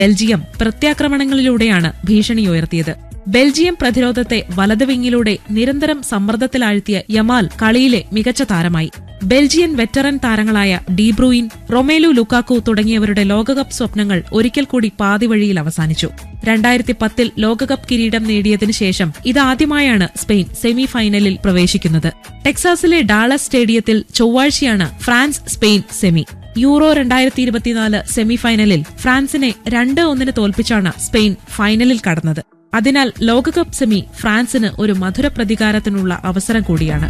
Belgium പ്രത്യാക്രമണങ്ങളിലൂടെയാണ് ഭീഷണിയുയർത്തിയത് Belgium പ്രതിരോധത്തെ വലത് വിങ്ങിലൂടെ നിരന്തരം സമ്മർദ്ദത്തിലാഴ്ത്തിയ യമാൽ കളിയിലെ മികച്ച താരമായി ബെൽജിയൻ വെറ്ററൻ താരങ്ങളായ ഡീബ്രൂയിൻ റൊമേലു ലുക്കാക്കു തുടങ്ങിയവരുടെ ലോകകപ്പ് സ്വപ്നങ്ങൾ ഒരിക്കൽ കൂടി പാതിവഴിയിൽ അവസാനിച്ചു രണ്ടായിരത്തി പത്തിൽ ലോകകപ്പ് കിരീടം നേടിയതിനു ശേഷം ഇതാദ്യമായാണ് സ്പെയിൻ സെമി ഫൈനലിൽ പ്രവേശിക്കുന്നത് ടെക്സാസിലെ ഡാളസ് സ്റ്റേഡിയത്തിൽ ചൊവ്വാഴ്ചയാണ് ഫ്രാൻസ് സ്പെയിൻ സെമി യൂറോ രണ്ടായിരത്തി ഇരുപത്തിനാല് സെമിഫൈനലിൽ ഫ്രാൻസിനെ രണ്ട് ഒന്നിന് തോൽപ്പിച്ചാണ് സ്പെയിൻ ഫൈനലിൽ കടന്നത് അതിനാൽ ലോകകപ്പ് സെമി ഫ്രാൻസിന് ഒരു മധുര പ്രതികാരത്തിനുള്ള അവസരം കൂടിയാണ്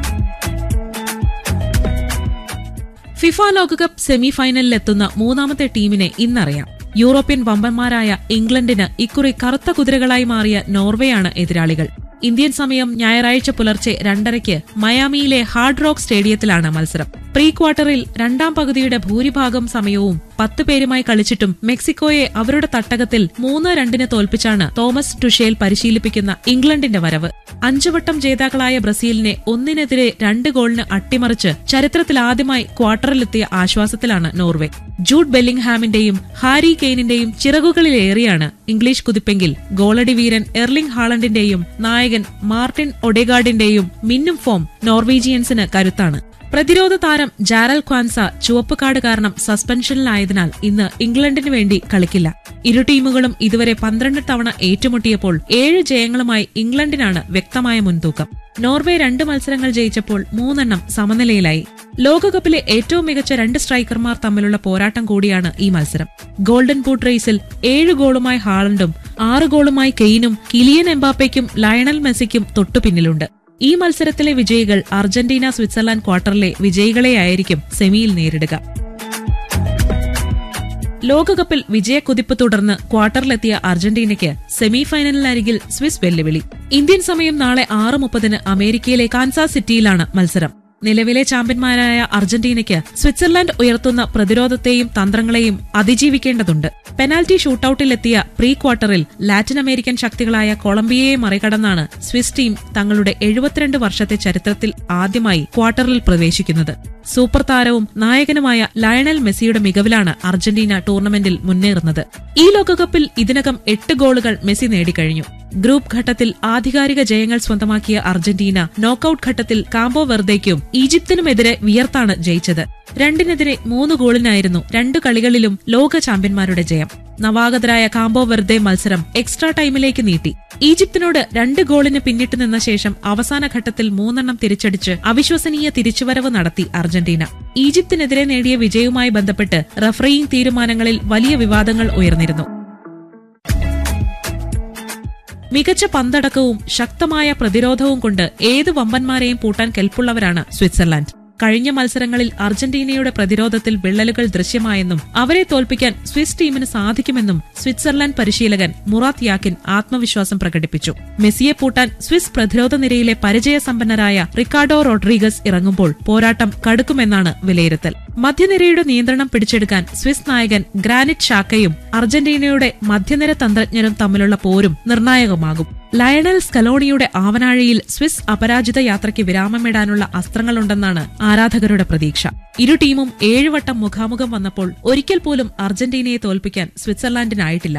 ഫിഫ ലോകകപ്പ് സെമിഫൈനലിലെത്തുന്ന മൂന്നാമത്തെ ടീമിനെ ഇന്നറിയാം യൂറോപ്യൻ വമ്പന്മാരായ ഇംഗ്ലണ്ടിന് ഇക്കുറി കറുത്ത കുതിരകളായി മാറിയ നോർവേയാണ് എതിരാളികൾ ഇന്ത്യൻ സമയം ഞായറാഴ്ച പുലർച്ചെ രണ്ടരയ്ക്ക് മയാമിയിലെ ഹാർഡ് റോക്ക് സ്റ്റേഡിയത്തിലാണ് മത്സരം പ്രീ ക്വാർട്ടറിൽ രണ്ടാം പകുതിയുടെ ഭൂരിഭാഗം സമയവും പത്ത് പേരുമായി കളിച്ചിട്ടും മെക്സിക്കോയെ അവരുടെ തട്ടകത്തിൽ മൂന്ന് രണ്ടിന് തോൽപ്പിച്ചാണ് തോമസ് ടുഷേൽ പരിശീലിപ്പിക്കുന്ന ഇംഗ്ലണ്ടിന്റെ വരവ് അഞ്ചുവട്ടം ജേതാക്കളായ ബ്രസീലിനെ ഒന്നിനെതിരെ രണ്ട് ഗോളിന് അട്ടിമറിച്ച് ചരിത്രത്തിലാദ്യമായി ക്വാർട്ടറിലെത്തിയ ആശ്വാസത്തിലാണ് നോർവേ ജൂഡ് ബെല്ലിംഗ്ഹാമിന്റെയും ഹാരി കെയ്നിന്റെയും ചിറകുകളിലേറിയാണ് ഇംഗ്ലീഷ് കുതിപ്പെങ്കിൽ ഗോളടി വീരൻ എർലിംഗ് ഹാളണ്ടിന്റെയും നായകൻ മാർട്ടിൻ ഒഡെഗാർഡിന്റെയും മിന്നും ഫോം നോർവീജിയൻസിന് കരുത്താണ് പ്രതിരോധ താരം ജാരൽ ക്വാൻസ ചുവപ്പ് കാർഡ് കാരണം സസ്പെൻഷനിലായതിനാൽ ഇന്ന് ഇംഗ്ലണ്ടിന് വേണ്ടി കളിക്കില്ല ഇരു ടീമുകളും ഇതുവരെ പന്ത്രണ്ട് തവണ ഏറ്റുമുട്ടിയപ്പോൾ ഏഴ് ജയങ്ങളുമായി ഇംഗ്ലണ്ടിനാണ് വ്യക്തമായ മുൻതൂക്കം നോർവേ രണ്ട് മത്സരങ്ങൾ ജയിച്ചപ്പോൾ മൂന്നെണ്ണം സമനിലയിലായി ലോകകപ്പിലെ ഏറ്റവും മികച്ച രണ്ട് സ്ട്രൈക്കർമാർ തമ്മിലുള്ള പോരാട്ടം കൂടിയാണ് ഈ മത്സരം ഗോൾഡൻ ബൂട്ട് റേസിൽ ഏഴ് ഗോളുമായി ഹാളണ്ടും ആറ് ഗോളുമായി കെയ്നും കിലിയൻ എംബാപ്പയ്ക്കും ലയണൽ മെസ്സിക്കും തൊട്ടുപിന്നിലുണ്ട് ഈ മത്സരത്തിലെ വിജയികൾ അർജന്റീന സ്വിറ്റ്സർലാൻഡ് ക്വാർട്ടറിലെ വിജയികളെയായിരിക്കും സെമിയിൽ നേരിടുക ലോകകപ്പിൽ വിജയക്കുതിപ്പ് തുടർന്ന് ക്വാർട്ടറിലെത്തിയ അർജന്റീനയ്ക്ക് സെമിഫൈനലിനരികിൽ സ്വിസ് വെല്ലുവിളി ഇന്ത്യൻ സമയം നാളെ ആറ് മുപ്പതിന് അമേരിക്കയിലെ കാൻസാസ് സിറ്റിയിലാണ് മത്സരം നിലവിലെ ചാമ്പ്യന്മാരായ അർജന്റീനയ്ക്ക് സ്വിറ്റ്സർലാൻഡ് ഉയർത്തുന്ന പ്രതിരോധത്തെയും തന്ത്രങ്ങളെയും അതിജീവിക്കേണ്ടതുണ്ട് പെനാൽറ്റി ഷൂട്ടൌട്ടിലെത്തിയ പ്രീ ക്വാർട്ടറിൽ ലാറ്റിൻ അമേരിക്കൻ ശക്തികളായ കൊളംബിയയെ മറികടന്നാണ് സ്വിസ് ടീം തങ്ങളുടെ എഴുപത്തിരണ്ട് വർഷത്തെ ചരിത്രത്തിൽ ആദ്യമായി ക്വാർട്ടറിൽ പ്രവേശിക്കുന്നത് സൂപ്പർ താരവും നായകനുമായ ലയണൽ മെസ്സിയുടെ മികവിലാണ് അർജന്റീന ടൂർണമെന്റിൽ മുന്നേറുന്നത് ഈ ലോകകപ്പിൽ ഇതിനകം എട്ട് ഗോളുകൾ മെസ്സി നേടിക്കഴിഞ്ഞു ഗ്രൂപ്പ് ഘട്ടത്തിൽ ആധികാരിക ജയങ്ങൾ സ്വന്തമാക്കിയ അർജന്റീന നോക്കൌട്ട് ഘട്ടത്തിൽ കാംബോ വെർദേയ്ക്കും ഈജിപ്തിനുമെതിരെ വിയർത്താണ് ജയിച്ചത് രണ്ടിനെതിരെ മൂന്ന് ഗോളിനായിരുന്നു രണ്ട് കളികളിലും ലോക ചാമ്പ്യന്മാരുടെ ജയം നവാഗതരായ കാംബോ വെർദെ മത്സരം എക്സ്ട്രാ ടൈമിലേക്ക് നീട്ടി ഈജിപ്തിനോട് രണ്ട് ഗോളിന് പിന്നിട്ട് നിന്ന ശേഷം അവസാന ഘട്ടത്തിൽ മൂന്നെണ്ണം തിരിച്ചടിച്ച് അവിശ്വസനീയ തിരിച്ചുവരവ് നടത്തി അർജന്റീന ഈജിപ്തിനെതിരെ നേടിയ വിജയവുമായി ബന്ധപ്പെട്ട് റഫറിയിങ് തീരുമാനങ്ങളിൽ വലിയ വിവാദങ്ങൾ ഉയർന്നിരുന്നു മികച്ച പന്തടക്കവും ശക്തമായ പ്രതിരോധവും കൊണ്ട് ഏത് വമ്പന്മാരെയും പൂട്ടാൻ കെൽപ്പുള്ളവരാണ് സ്വിറ്റ്സർലാൻഡ് കഴിഞ്ഞ മത്സരങ്ങളിൽ അർജന്റീനയുടെ പ്രതിരോധത്തിൽ വിള്ളലുകൾ ദൃശ്യമായെന്നും അവരെ തോൽപ്പിക്കാൻ സ്വിസ് ടീമിന് സാധിക്കുമെന്നും സ്വിറ്റ്സർലാൻഡ് പരിശീലകൻ മുറാത്ത് യാക്കിൻ ആത്മവിശ്വാസം പ്രകടിപ്പിച്ചു മെസ്സിയെ പൂട്ടാൻ സ്വിസ് പ്രതിരോധ നിരയിലെ പരിചയസമ്പന്നരായ റിക്കാർഡോ റോഡ്രീഗസ് ഇറങ്ങുമ്പോൾ പോരാട്ടം കടുക്കുമെന്നാണ് വിലയിരുത്തൽ മധ്യനിരയുടെ നിയന്ത്രണം പിടിച്ചെടുക്കാൻ സ്വിസ് നായകൻ ഗ്രാനിറ്റ് ഷാക്കയും അർജന്റീനയുടെ മധ്യനിര തന്ത്രജ്ഞരും തമ്മിലുള്ള പോരും നിർണായകമാകും ലയണൽ സ്കലോണിയുടെ ആവനാഴിയിൽ സ്വിസ് അപരാജിത യാത്രയ്ക്ക് വിരാമമിടാനുള്ള അസ്ത്രങ്ങളുണ്ടെന്നാണ് ആരാധകരുടെ പ്രതീക്ഷ ഇരു ടീമും ഏഴുവട്ടം മുഖാമുഖം വന്നപ്പോൾ ഒരിക്കൽ പോലും അർജന്റീനയെ തോൽപ്പിക്കാൻ സ്വിറ്റ്സർലാൻഡിനായിട്ടില്ല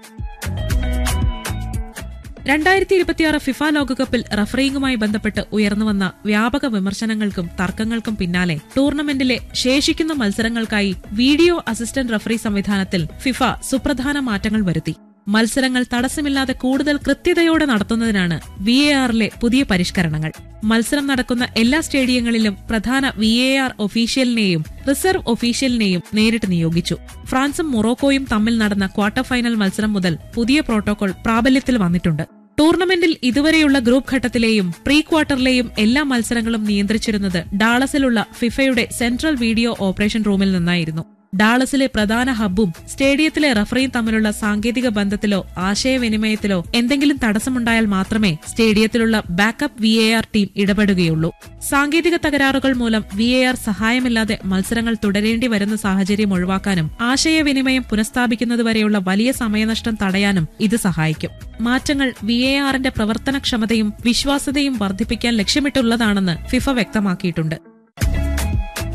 രണ്ടായിരത്തി ഇരുപത്തിയാറ് ഫിഫ ലോകകപ്പിൽ റഫറിംഗുമായി ബന്ധപ്പെട്ട് ഉയർന്നുവന്ന വ്യാപക വിമർശനങ്ങൾക്കും തർക്കങ്ങൾക്കും പിന്നാലെ ടൂർണമെന്റിലെ ശേഷിക്കുന്ന മത്സരങ്ങൾക്കായി വീഡിയോ അസിസ്റ്റന്റ് റഫറി സംവിധാനത്തിൽ ഫിഫ സുപ്രധാന മാറ്റങ്ങൾ വരുത്തി മത്സരങ്ങൾ തടസ്സമില്ലാതെ കൂടുതൽ കൃത്യതയോടെ നടത്തുന്നതിനാണ് വി എ ആറിലെ പുതിയ പരിഷ്കരണങ്ങൾ മത്സരം നടക്കുന്ന എല്ലാ സ്റ്റേഡിയങ്ങളിലും പ്രധാന വി എ ആർ ഒഫീഷ്യലിനെയും റിസർവ് ഒഫീഷ്യലിനെയും നേരിട്ട് നിയോഗിച്ചു ഫ്രാൻസും മൊറോക്കോയും തമ്മിൽ നടന്ന ക്വാർട്ടർ ഫൈനൽ മത്സരം മുതൽ പുതിയ പ്രോട്ടോകോൾ പ്രാബല്യത്തിൽ വന്നിട്ടുണ്ട് ടൂർണമെന്റിൽ ഇതുവരെയുള്ള ഗ്രൂപ്പ് ഘട്ടത്തിലെയും പ്രീ ക്വാർട്ടറിലെയും എല്ലാ മത്സരങ്ങളും നിയന്ത്രിച്ചിരുന്നത് ഡാളസിലുള്ള ഫിഫയുടെ സെൻട്രൽ വീഡിയോ ഓപ്പറേഷൻ റൂമിൽ നിന്നായിരുന്നു ഡാളസിലെ പ്രധാന ഹബ്ബും സ്റ്റേഡിയത്തിലെ റഫറിയും തമ്മിലുള്ള സാങ്കേതിക ബന്ധത്തിലോ ആശയവിനിമയത്തിലോ എന്തെങ്കിലും തടസ്സമുണ്ടായാൽ മാത്രമേ സ്റ്റേഡിയത്തിലുള്ള ബാക്കപ്പ് വി ടീം ഇടപെടുകയുള്ളൂ സാങ്കേതിക തകരാറുകൾ മൂലം വി സഹായമില്ലാതെ മത്സരങ്ങൾ തുടരേണ്ടി വരുന്ന സാഹചര്യം ഒഴിവാക്കാനും ആശയവിനിമയം പുനഃസ്ഥാപിക്കുന്നതുവരെയുള്ള വലിയ സമയനഷ്ടം തടയാനും ഇത് സഹായിക്കും മാറ്റങ്ങൾ വി എ ആറിന്റെ പ്രവർത്തനക്ഷമതയും വിശ്വാസ്യതയും വർദ്ധിപ്പിക്കാൻ ലക്ഷ്യമിട്ടുള്ളതാണെന്ന് ഫിഫ വ്യക്തമാക്കിയിട്ടുണ്ട്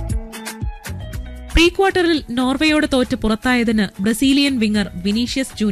പ്രീ ക്വാർട്ടറിൽ നോർവേയോട് തോറ്റ് പുറത്തായതിന് ബ്രസീലിയൻ വിങ്ങർ വിനീഷ്യസ് ജൂനിയർ